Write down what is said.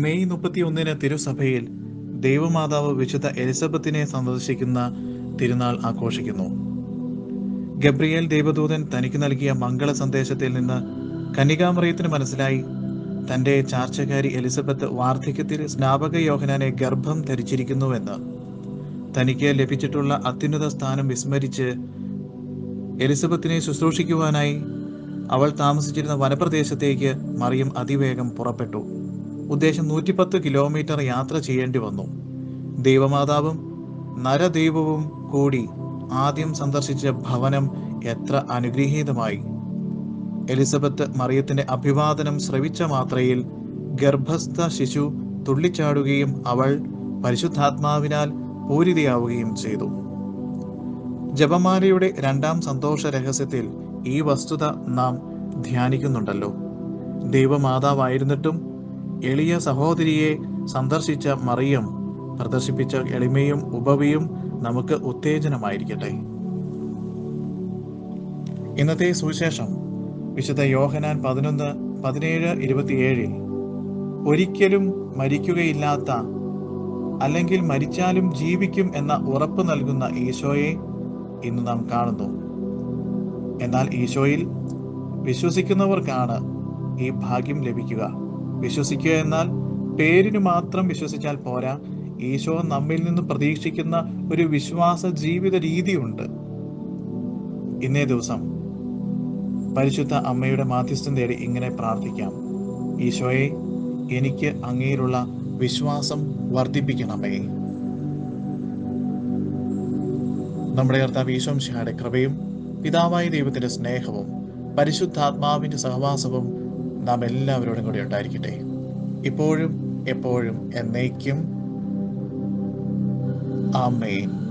May മുപ്പത്തി ഒന്നിന് തിരുസഭയിൽ ദൈവമാതാവ് വിശുദ്ധ എലിസബത്തിനെ സന്ദർശിക്കുന്ന തിരുനാൾ ആഘോഷിക്കുന്നു ഗബ്രിയേൽ ദൈവദൂതൻ തനിക്ക് നൽകിയ മംഗള സന്ദേശത്തിൽ നിന്ന് കന്യകാമറിയത്തിന് മനസ്സിലായി തന്റെ ചാർച്ചക്കാരി എലിസബത്ത് വാർദ്ധക്യത്തിൽ സ്നാപക യോഹനാനെ ഗർഭം ധരിച്ചിരിക്കുന്നുവെന്ന് തനിക്ക് ലഭിച്ചിട്ടുള്ള അത്യുന്നത സ്ഥാനം വിസ്മരിച്ച് എലിസബത്തിനെ ശുശ്രൂഷിക്കുവാനായി അവൾ താമസിച്ചിരുന്ന വനപ്രദേശത്തേക്ക് മറിയം അതിവേഗം പുറപ്പെട്ടു ഉദ്ദേശം നൂറ്റിപ്പത്ത് കിലോമീറ്റർ യാത്ര ചെയ്യേണ്ടി വന്നു ദൈവമാതാവും നരദൈവവും കൂടി ആദ്യം സന്ദർശിച്ച ഭവനം എത്ര അനുഗ്രഹീതമായി എലിസബത്ത് മറിയത്തിന്റെ അഭിവാദനം ശ്രവിച്ച മാത്രയിൽ ഗർഭസ്ഥ ശിശു തുള്ളിച്ചാടുകയും അവൾ പരിശുദ്ധാത്മാവിനാൽ പൂരിതയാവുകയും ചെയ്തു ജപമാലയുടെ രണ്ടാം സന്തോഷ രഹസ്യത്തിൽ ഈ വസ്തുത നാം ധ്യാനിക്കുന്നുണ്ടല്ലോ ദൈവമാതാവായിരുന്നിട്ടും എളിയ സഹോദരിയെ സന്ദർശിച്ച മറിയം പ്രദർശിപ്പിച്ച എളിമയും ഉപവിയും നമുക്ക് ഉത്തേജനമായിരിക്കട്ടെ ഇന്നത്തെ സുവിശേഷം വിശുദ്ധ യോഹനാൻ പതിനൊന്ന് പതിനേഴ് ഇരുപത്തിയേഴിൽ ഒരിക്കലും മരിക്കുകയില്ലാത്ത അല്ലെങ്കിൽ മരിച്ചാലും ജീവിക്കും എന്ന ഉറപ്പ് നൽകുന്ന ഈശോയെ ഇന്ന് നാം കാണുന്നു എന്നാൽ ഈശോയിൽ വിശ്വസിക്കുന്നവർക്കാണ് ഈ ഭാഗ്യം ലഭിക്കുക വിശ്വസിക്കുക എന്നാൽ പേരിന് മാത്രം വിശ്വസിച്ചാൽ പോരാ ഈശോ നമ്മിൽ നിന്ന് പ്രതീക്ഷിക്കുന്ന ഒരു വിശ്വാസ ജീവിത രീതിയുണ്ട് ഇന്നേ ദിവസം പരിശുദ്ധ അമ്മയുടെ മാധ്യസ്ഥം തേടി ഇങ്ങനെ പ്രാർത്ഥിക്കാം ഈശോയെ എനിക്ക് അങ്ങയിലുള്ള വിശ്വാസം വർദ്ധിപ്പിക്കണമേ നമ്മുടെ കർത്താവ് ഈശോംശിഹായുടെ കൃപയും പിതാവായ ദൈവത്തിന്റെ സ്നേഹവും പരിശുദ്ധാത്മാവിന്റെ സഹവാസവും നാം എല്ലാവരോടും കൂടി ഉണ്ടായിരിക്കട്ടെ ഇപ്പോഴും എപ്പോഴും എന്നേക്കും ആമേൻ